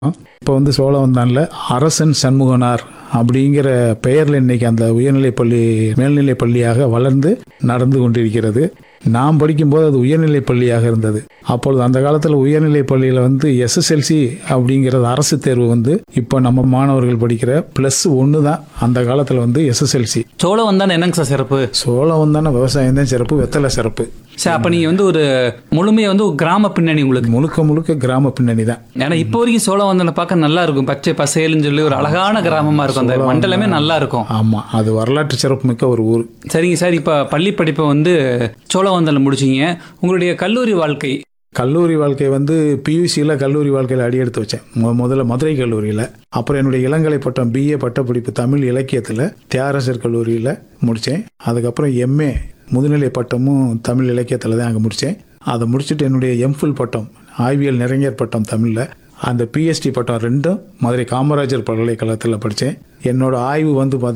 இப்போ வந்து சோழவந்தானில் அரசன் சண்முகனார் அப்படிங்கிற பெயரில் இன்னைக்கு அந்த உயர்நிலைப் பள்ளி மேல்நிலைப் பள்ளியாக வளர்ந்து நடந்து கொண்டிருக்கிறது நாம் படிக்கும்போது அது உயர்நிலைப் பள்ளியாக இருந்தது அப்பொழுது அந்த காலத்தில் உயர்நிலைப் பள்ளியில் வந்து எஸ்எஸ்எல்சி அப்படிங்கிறது அரசு தேர்வு வந்து இப்போ நம்ம மாணவர்கள் படிக்கிற ப்ளஸ் ஒன்று தான் அந்த காலத்தில் வந்து எஸ்எஸ்எல்சி சோளம் வந்தானே என்னங்க சார் சிறப்பு சோழவந்தான விவசாயம் தான் சிறப்பு வெத்தலை சிறப்பு சார் அப்ப நீங்க வந்து ஒரு முழுமையா வந்து ஒரு கிராம பின்னணி உங்களுக்கு முழுக்க முழுக்க கிராம பின்னணி தான் ஏன்னா இப்போ வரைக்கும் சோளம் வந்தனை பார்க்க நல்லா இருக்கும் பச்சை பசேலுன்னு சொல்லி ஒரு அழகான கிராமமா இருக்கும் அந்த மண்டலமே நல்லா இருக்கும் ஆமாம் அது வரலாற்று சிறப்பு மிக்க ஒரு ஊர் சரிங்க சார் இப்போ பள்ளி படிப்பை வந்து சோழவந்தனில் முடிச்சீங்க உங்களுடைய கல்லூரி வாழ்க்கை கல்லூரி வாழ்க்கை வந்து பியூசியில் கல்லூரி வாழ்க்கையில் அடியெடுத்து வச்சேன் மு- முதல்ல மதுரை கல்லூரியில் அப்புறம் என்னுடைய இளங்கலை பட்டம் பிஏ பட்டப்படிப்பு தமிழ் இலக்கியத்தில் தியாகராசர் கல்லூரியில் முடித்தேன் அதுக்கப்புறம் எம்ஏ முதுநிலை பட்டமும் தமிழ் இலக்கியத்தில் தான் அங்கே முடித்தேன் அதை முடிச்சுட்டு என்னுடைய எம்ஃபில் பட்டம் ஆய்வியல் நிறைஞர் பட்டம் தமிழில் அந்த பிஎஸ்டி பட்டம் ரெண்டும் மதுரை காமராஜர் பல்கலைக்கழகத்தில் படித்தேன் என்னோட ஆய்வு வந்து பார்த்தி